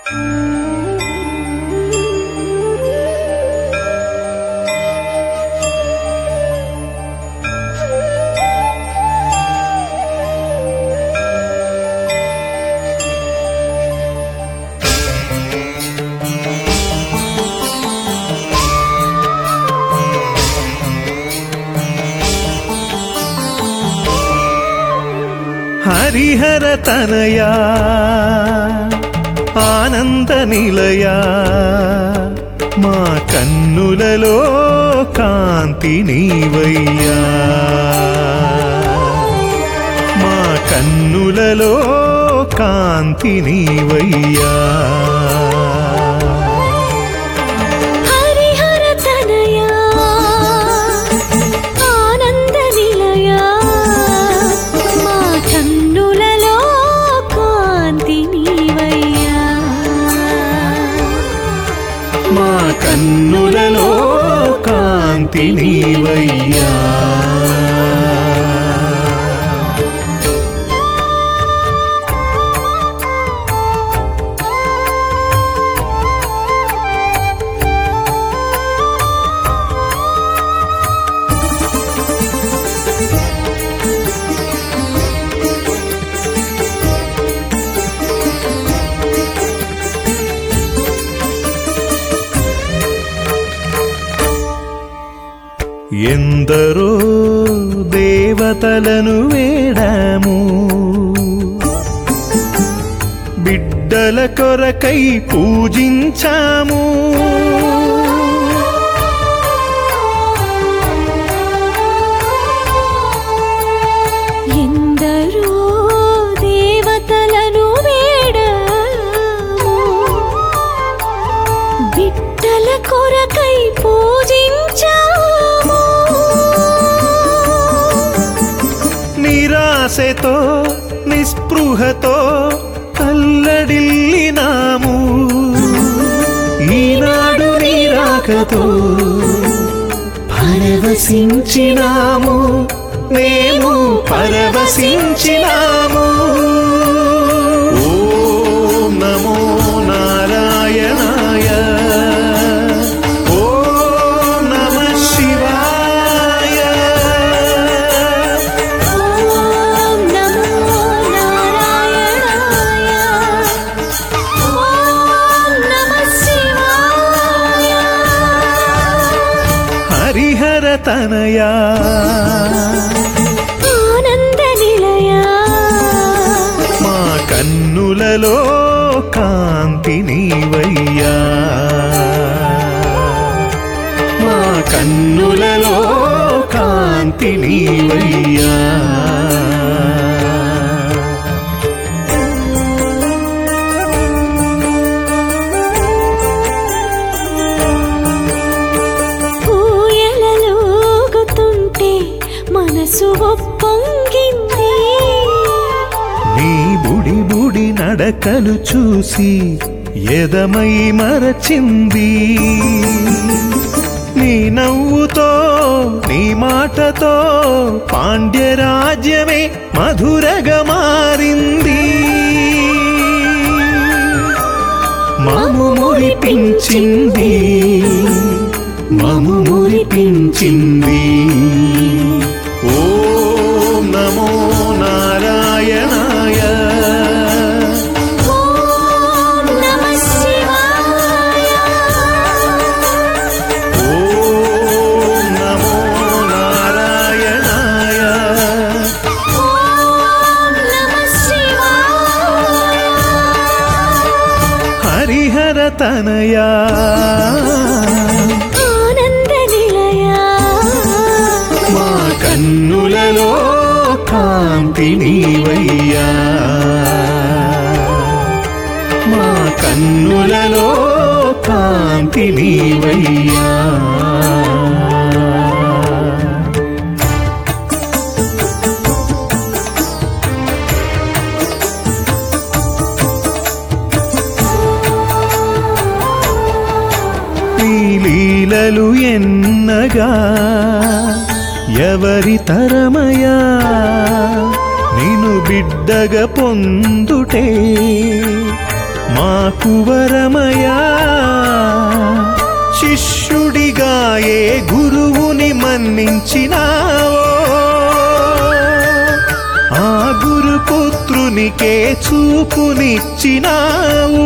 హరిహర తనయా ఆనంద నిలయా మా కన్నులలో కాంతి నీవయ్యా మా కన్నులలో కాంతి నీవయ్యా హరిహర తనయా ఆనంద నిలయా మా కన్నులలో కాంతి నీవయ్యా మా కన్నులలో కాంతి నీవయ్యా ఎందరో దేవతలను వేడాము బిడ్డల కొరకై పూజించాము ఎందరో దేవతలను వేడాము బిడ్డల కొరకై పూజించాము నిరాశతో నిస్పృహతో కల్లడిల్లినాము ఈనాడు నీరాకతో పరవశించినాము మేము పరవశించినాము ఓం నమో నారాయణాయ ఓం నమ శివాయ ఓం నమో నారాయణాయ ఓం నమః శివాయ హరిహర తనయా ఆనంద నిలయా మా కన్నులలో కాంతి నీవయ్యా మా కన్నులలో కాంతి నీవయ్యా ఊయలలోగుతుంటే మనసు ఒప్పొంగింది నీ బుడి బుడి నడకలు చూసి ఎదమై మరచింది నీ నవ్వుతో నీ మాటతో పాండ్యరాజ్యమే మధురగా మారింది మము మురిపించింది మము మురిపించింది ఓం నమో నారాయణాయ ఓం నమః శివాయ ఓం నమో నారాయణాయ ఓం నమః శివాయ హరిహర తనయా ఆనంద నిలయా మా కన్నులలో కాంతి నీవయ్యా మా కన్నులలో కాంతి నీవయ్యా నీ లీలలు ఎన్నగా ఎవరి తరమయా నిన్ను బిడ్డగా పొందుటే మాకు వరమయా శిష్యుడిగా ఏ గురువుని మన్నించినావో ఆ గురుపుత్రునికే చూపునిచ్చినావు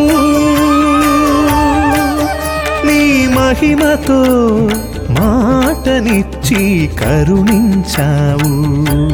నీ మహిమతో మాటనిచ్చి కరుణించావు